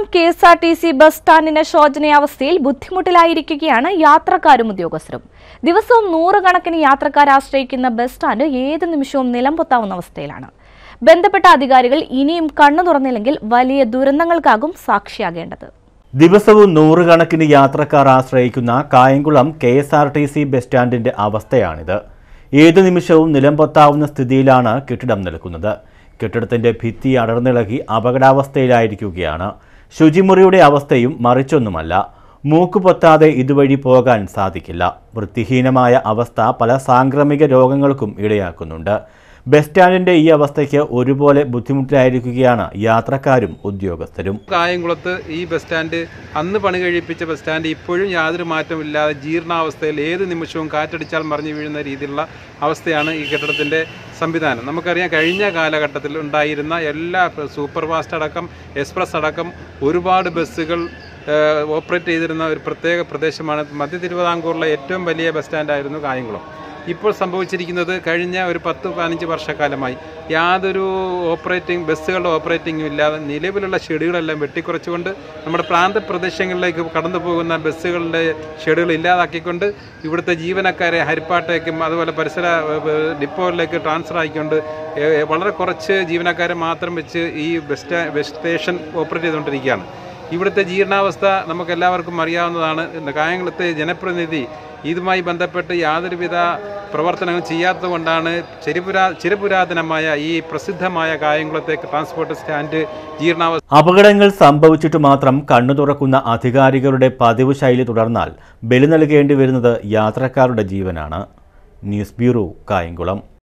K S R T C bus സ്റ്റാൻഡിന്റെ ശോചനീയാവസ്ഥയിൽ ബുദ്ധിമുട്ടിലായിരിക്കുകയാണ് യാത്രക്കാരും ഉദ്യോഗസ്ഥരും ദിവസവും നൂറുകണക്കിന് യാത്രക്കാർ ആശ്രയിക്കുന്ന ബസ് സ്റ്റാൻഡ് ഏത് നിമിഷവും നിലംപൊത്താവുന്ന അവസ്ഥയിലാണ് ബന്ധപ്പെട്ട അധികാരികൾ ഇനിയും കണ്ണു തുറന്നില്ലെങ്കിൽ വലിയ ദുരന്തങ്ങൾക്കാകും സാക്ഷിയാകേണ്ടത് ദിവസവും നൂറുകണക്കിന് യാത്രക്കാർ ആശ്രയിക്കുന്ന Kayamkulam K S R T C bus സ്റ്റാൻഡിന്റെ അവസ്ഥയാണിത് ഏതു നിമിഷവും നിലംപൊത്താവുന്ന സ്ഥിതിയിലാണ് കെട്ടിടം നിൽക്കുന്നത് കെട്ടിടത്തിന്റെ ഭിത്തി അടർന്നിളകി അപകടാവസ്ഥയിലായിരിക്കുകയാണ് ശുചിമുറിയുടെ അവസ്ഥയും മറിച്ചൊന്നുമല്ല മൂക്ക് പൊത്താതെ ഇതുവഴി പോകാൻ സാധിക്കില്ല വൃത്തിഹീനമായ അവസ്ഥ പല സാംക്രമിക രോഗങ്ങൾക്കും ഇടയാക്കുന്നുണ്ട് ബസ് സ്റ്റാൻഡിന്റെ ഈ അവസ്ഥയ്ക്ക് ഒരുപോലെ ബുദ്ധിമുട്ടിലായിരിക്കുകയാണ് യാത്രക്കാരും ഉദ്യോഗസ്ഥരും കായംകുളത്ത് ഈ ബസ് സ്റ്റാൻഡ് അന്ന് പണി കഴിപ്പിച്ച ബസ് സ്റ്റാൻഡ് ഇപ്പോഴും യാതൊരു മാറ്റമില്ലാതെ ജീർണാവസ്ഥയിൽ ഏത് നിമിഷവും കാറ്റടിച്ചാൽ മറിഞ്ഞു വീഴുന്ന രീതിയിലുള്ള അവസ്ഥയാണ് ഈ കെട്ടിടത്തിൻ്റെ സംവിധാനം നമുക്കറിയാം കഴിഞ്ഞ കാലഘട്ടത്തിൽ ഉണ്ടായിരുന്ന എല്ലാ സൂപ്പർ ഫാസ്റ്റ് അടക്കം എക്സ്പ്രസ് അടക്കം ഒരുപാട് ബസ്സുകൾ ഏഹ്, ഓപ്പറേറ്റ് ചെയ്തിരുന്ന ഒരു പ്രത്യേക പ്രദേശമാണ് മധ്യ തിരുവിതാംകൂറിലെ ഏറ്റവും വലിയ ബസ് സ്റ്റാൻഡായിരുന്നു കായംകുളം ഇപ്പോൾ സംഭവിച്ചിരിക്കുന്നത് കഴിഞ്ഞ ഒരു പത്ത് പതിനഞ്ച് വർഷക്കാലമായി യാതൊരു ഓപ്പറേറ്റിംഗ് ബസ്സുകളുടെ ഓപ്പറേറ്റിംഗും ഇല്ലാതെ നിലവിലുള്ള ഷെഡ്യൂളെല്ലാം വെട്ടിക്കുറച്ചുകൊണ്ട് നമ്മുടെ പ്രാന്ത പ്രദേശങ്ങളിലേക്ക് കടന്നു പോകുന്ന ബസ്സുകളുടെ ഷെഡ്യൂൾ ഇല്ലാതാക്കിക്കൊണ്ട് ഇവിടുത്തെ ജീവനക്കാരെ ഹരിപ്പാട്ടേക്കും അതുപോലെ പരിസര ഏഹ്, ഡിപ്പോകളിലേക്ക് ട്രാൻസ്ഫർ ആക്കിക്കൊണ്ട് ഏഹ്, വളരെ കുറച്ച് ജീവനക്കാരെ മാത്രം വെച്ച് ഈ ബസ് സ്റ്റാ ബസ് സ്റ്റേഷൻ ഓപ്പറേറ്റ് ചെയ്തുകൊണ്ടിരിക്കുകയാണ് ഇവിടുത്തെ ജീർണാവസ്ഥ നമുക്ക് എല്ലാവർക്കും അറിയാവുന്നതാണ് ഇന്ന് കായംകുളത്തെ ജനപ്രതിനിധി ഇതുമായി ബന്ധപ്പെട്ട് യാതൊരുവിധ പ്രവർത്തനങ്ങൾ ചെയ്യാത്തതുകൊണ്ടാണ് ചെരുപുരാ ചിരപുരാതനമായ ഈ പ്രസിദ്ധമായ കായംകുളത്തെ ട്രാൻസ്പോർട്ട് സ്റ്റാൻഡ് ജീർണാവസ്ഥ അപകടങ്ങൾ സംഭവിച്ചിട്ട് മാത്രം കണ്ണു തുറക്കുന്ന അധികാരികളുടെ പതിവ് ശൈലി തുടർന്നാൽ ബലി നൽകേണ്ടി വരുന്നത് യാത്രക്കാരുടെ ജീവനാണ് ന്യൂസ് ബ്യൂറോ കായംകുളം